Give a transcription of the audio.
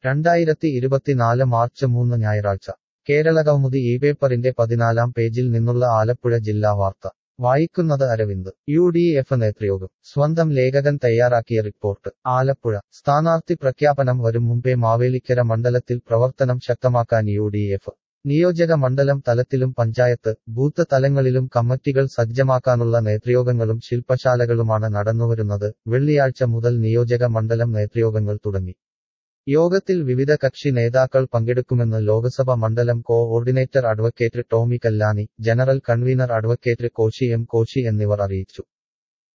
രണ്ടായിരത്തി ഇരുപത്തിനാല് മാർച്ച് മൂന്ന് ഞായറാഴ്ച കേരള കൗമുദി ഈ പേപ്പറിന്റെ പതിനാലാം പേജിൽ നിന്നുള്ള ആലപ്പുഴ ജില്ലാ വാർത്ത വായിക്കുന്നത് അരവിന്ദ് യു ഡി എഫ് നേതൃയോഗം സ്വന്തം ലേഖകൻ തയ്യാറാക്കിയ റിപ്പോർട്ട് ആലപ്പുഴ സ്ഥാനാർത്ഥി പ്രഖ്യാപനം വരും മുമ്പേ മാവേലിക്കര മണ്ഡലത്തിൽ പ്രവർത്തനം ശക്തമാക്കാൻ യു ഡി എഫ് നിയോജക മണ്ഡലം തലത്തിലും പഞ്ചായത്ത് ബൂത്ത് തലങ്ങളിലും കമ്മിറ്റികൾ സജ്ജമാക്കാനുള്ള നേതൃയോഗങ്ങളും ശില്പശാലകളുമാണ് നടന്നുവരുന്നത് വെള്ളിയാഴ്ച മുതൽ നിയോജക മണ്ഡലം നേതൃയോഗങ്ങൾ തുടങ്ങി യോഗത്തിൽ വിവിധ കക്ഷി നേതാക്കൾ പങ്കെടുക്കുമെന്ന് ലോക്സഭ മണ്ഡലം coordinator advocate Tomy Kallani general convener advocate Koshy M Koshy എന്നിവർ അറിയിച്ചു